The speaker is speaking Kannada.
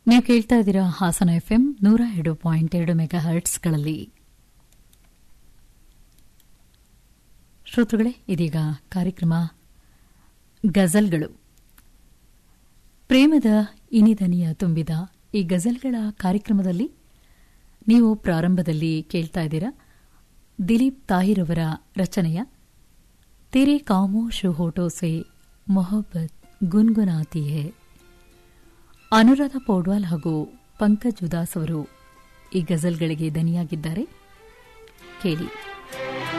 ನೀವು ಕೇಳ್ತಾ ಇದ್ದೀರಾ ಹಾಸನ ಎಫ್ಎಂ ನೂರ ಎರಡು ಪಾಯಿಂಟ್ ಎರಡು ಮೆಗಾ ಹರ್ಟ್ಸ್ಗಳಲ್ಲಿ ಶ್ರೋತೃಗಳೇ ಇದೀಗ ಕಾರ್ಯಕ್ರಮ ಗಜಲ್ಗಳು ಪ್ರೇಮದ ಇನಿದನಿಯ ತುಂಬಿದ ಈ ಗಜಲ್ಗಳ ಕಾರ್ಯಕ್ರಮದಲ್ಲಿ ನೀವು ಪ್ರಾರಂಭದಲ್ಲಿ ಕೇಳ್ತಾ ಇದ್ದೀರಾ ದಿಲೀಪ್ ತಾಹಿರ್ ಅವರ ರಚನೆಯ ತೆರೆ ಕಾಮೋಶ್ ಹೋಟೋ ಸೆ ಮೊಹಬ್ಬತ್ ಗುನ್ಗುನಾತಿ ಹೇ ಅನುರಾಧ ಪೌಡ್ವಾಲ್ ಹಾಗೂ ಪಂಕಜ್ ಉದಾಸ್ ಅವರು ಈ ಗಜಲ್ಗಳಿಗೆ ದನಿಯಾಗಿದ್ದಾರೆ ಕೇಳಿ